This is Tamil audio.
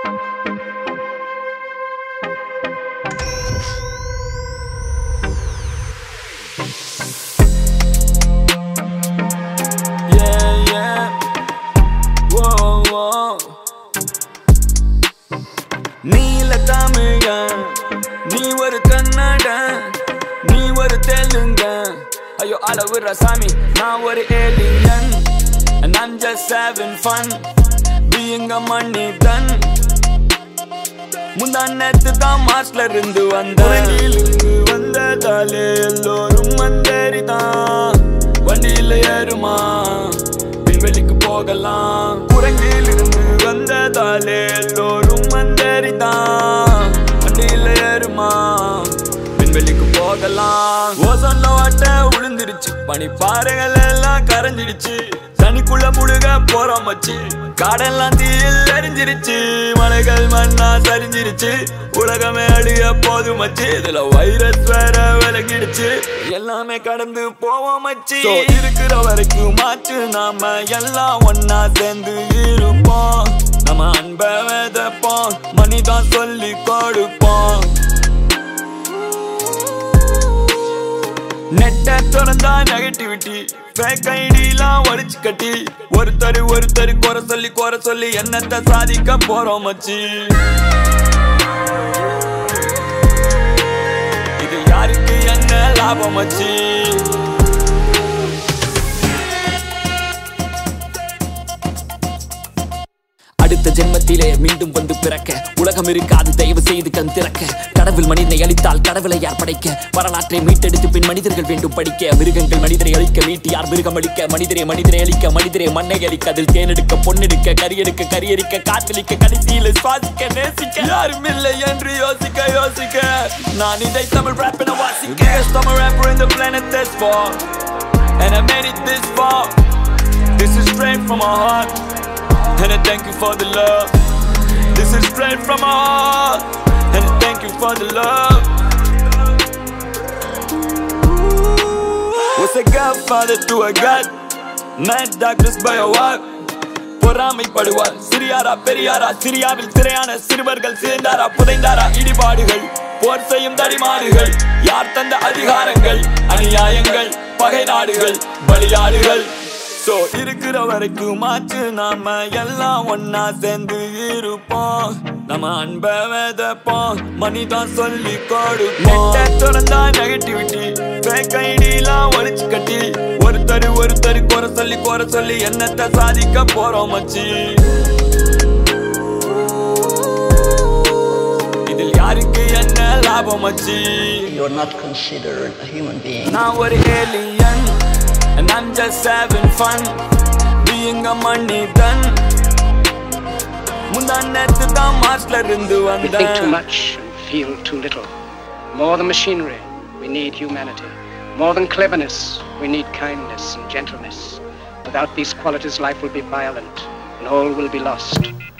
Yeah, yeah. Whoa, whoa. நீல தமிழன் நீ ஒரு கன்னடன் நீ ஒரு தெலுங்க ஐயோ அளவுற சாமி நான் ஒரு alien and I'm just having fun being a money done முந்தா நேத்து தான் மார்ச்ல இருந்து வந்த இருந்து வந்ததாலே எல்லோரும் வந்தேறிதான் வண்டியில ஏறுமா விண்வெளிக்கு போகலாம் குரங்கில் இருந்து வந்ததாலே எல்லோரும் வந்தேறிதான் வண்டியில ஏறுமா விண்வெளிக்கு போகலாம் ஓசோன்ல வாட்ட விழுந்துருச்சு பனிப்பாறைகள் எல்லாம் கரைஞ்சிடுச்சு தனிக்குள்ள முழுக போறோம் மச்சி காடெல்லாம் தீயில் எரிஞ்சிருச்சு மலைகள் மண்ணா சரிஞ்சிருச்சு உலகமே அழிய போது மச்சி இதுல வைரஸ் வேற விலகிடுச்சு எல்லாமே கடந்து போவோம் மச்சி So, இருக்கிற வரைக்கும் மாச்சு நாம எல்லாம் ஒன்னா சேர்ந்து இருப்போம் நம்ம அன்ப விதைப்போம் மணிதான் சொல்லி கொடுப்போம் நெட்ட திறந்தா நெகட்டிவிட்டி ஃபேக் ஐடிலாம் ஒழிச்சு கட்டி ஒருத்தர் ஒருத்தர் குறை சொல்லி குறை சொல்லி என்னத்த சாதிக்க போறோம் மச்சி இது யாருக்கு என்ன லாபம் மச்சி அடுத்த ஜென்மத்திலே மீண்டும் வந்து பிறக்க உலகம் இருக்காது தயவு செய்து கண் திறக்க கடவுள் மனிதனை அழித்தால் கடவுளை யார் படைக்க வரலாற்றை மீட்டெடுத்து பின் மனிதர்கள் வேண்டும் படிக்க மிருகங்கள் மனிதரை அழிக்க வீட்டு யார் மிருகம் அழிக்க மனிதரை மனிதரை அழிக்க மனிதரை மண்ணை அழிக்க அதில் தேனெடுக்க பொண்ணெடுக்க கரியெடுக்க கரியரிக்க காற்றளிக்க கடைசியில் சுவாசிக்க நேசிக்க யாரும் இல்லை என்று யோசிக்க யோசிக்க நான் இதை தமிழ் rap என வாசிக்க Biggest Tamil rapper in the planet this far And I made it this far This is straight from my heart And I thank you for the love This is straight from my heart And I thank you for the love Was a godfather to a god Mad doctors by a what பொறாமைப்படுவார் சிறியாரா பெரியாரா சிரியாவில் திரையான சிறுவர்கள் சேர்ந்தாரா புதைந்தாரா இடிபாடுகள் போர் செய்யும் தடிமாடுகள் யார் தந்த அதிகாரங்கள் அநியாயங்கள் பகை நாடுகள் பலியாடுகள் சோ இருக்கிற வரைக்கும் மாற்று நாம எல்லாம் ஒன்னா சேர்ந்து இருப்போம் நம்ம அன்ப விதைப்போம் மணிதான் சொல்லி கொடுப்போம் திறந்தா நெகட்டிவிட்டி ஃபேக் ஐடிலாம் ஒழிச்சு கட்டி ஒருத்தர் ஒருத்தர் குறை சொல்லி குறை சொல்லி என்னத்த சாதிக்க போறோம் மச்சி இதில் யாருக்கு என்ன லாபம் மச்சி You're not considered a human being. நான் ஒரு alien and I'm just having fun being a money done முந்தா நேத்து தான் மார்ச்ல இருந்து We think too வந்தேன் much and feel too little. More than machinery, we need humanity. More than cleverness, we need kindness and gentleness. Without these qualities, life will be violent and all will be lost.